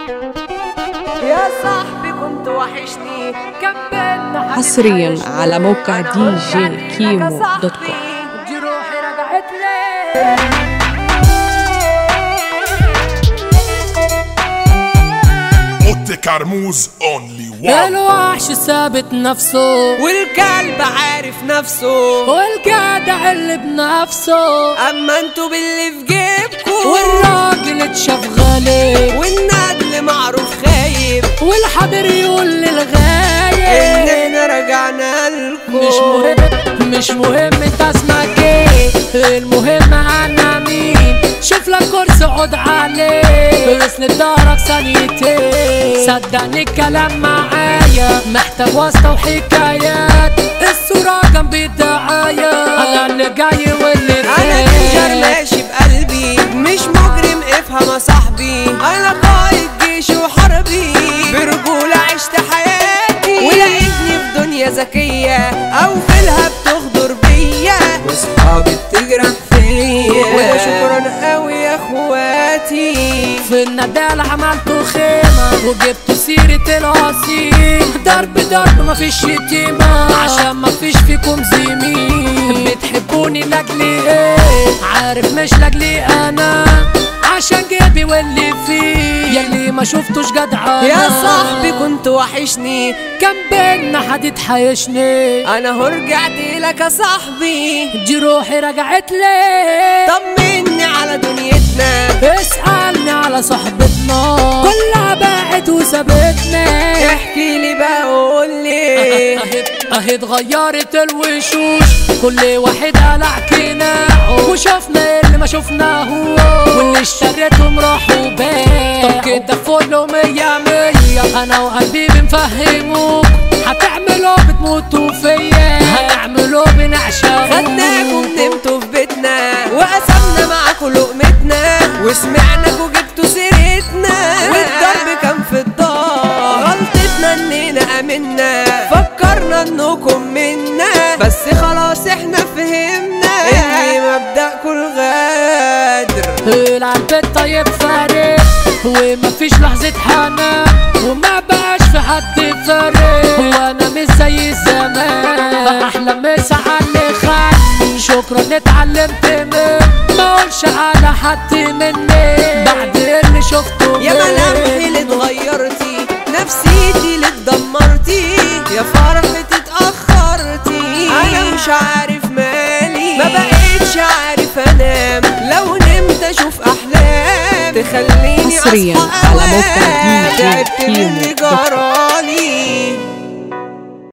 يا صاحبي كنت وحشني كان بينا حصرياً على موقع دي جي كيمو دوت كوم. جروحي رجعت لي اوتي كرموز اونلي وان الوحش ثابت نفسه والكلب عارف نفسه والجدع اللي بنفسه اما انتوا باللي في جيبكم والراجل اتشاف غالي والندل معروف خايب والحاضر يقول للغايب اننا رجعنا لكم مش مهم مش مهم انت اسمك ايه المهم انا مين شوف لك كرسي اقعد عليه اسند دارك ثانيتين صدقني الكلام معايا محتاج واسطة وحكايات الصورة جنب الدعاية انا اللي جاي واللي انا فات. تنجر ماشي بقلبي مش مجرم افهم يا صاحبي انا قائد جيش وحربي برجولة عشت حياتي ولقيتني في دنيا ذكية او في لها بتغدر بيا واصحابي بتجرح فيا وده شكرا قوي يا اخواتي في الندال عملتوا خيمة وجبتوا سيرة الأصيل ضرب ضرب مفيش شتيمة عشان مفيش فيكم زميل بتحبوني لاجلي ايه عارف مش لاجلي انا عشان جيبي واللي فيه يلي ما شفتوش جدع يا صاحبي كنت وحشني كان بينا حديد حيشني انا هو رجعت لك يا صاحبي جروحي رجعت لي طمني على دنيتنا اسألني على صحبتنا كلها باعت وسابتنا احكي لي بقى وقول لي اهي اهي اتغيرت الوشوش كل واحد قلع كناعه وشفنا اللي ما شفناه واللي اشتريتهم راحوا بيه طب كده فولو مية مية انا وقلبي بنفهموك هتعملوا بتموتوا فيا هنعملوا بنعشقوك خدناكم نمتوا في بيتنا وقسمنا معاكم لقمتنا وسمعناكوا جبتوا سيرتنا والضرب كان في الدار غلطتنا اننا امنا فكرنا انكم منا بس خلاص احنا فهمنا ان مبدأكم الغدر القلب الطيب فارق ومفيش لحظة حنان وما بقاش في حد فارق وانا مش زي زمان احلى مسا على اللي خان شكرا اتعلمت منه ما اقولش على حد مني بعد اللي شفته يا مني. ملامحي اللي اتغيرتي نفسيتي اللي اتدمرتي يا فرحتي اتأخرتي انا مش عارف مالي ما بقيتش عارف انام لو نمت اشوف احلام تخليني حصرياً اصحى على أوام. موقع دي جي تعبت كيمو مني دوت كوم. جرى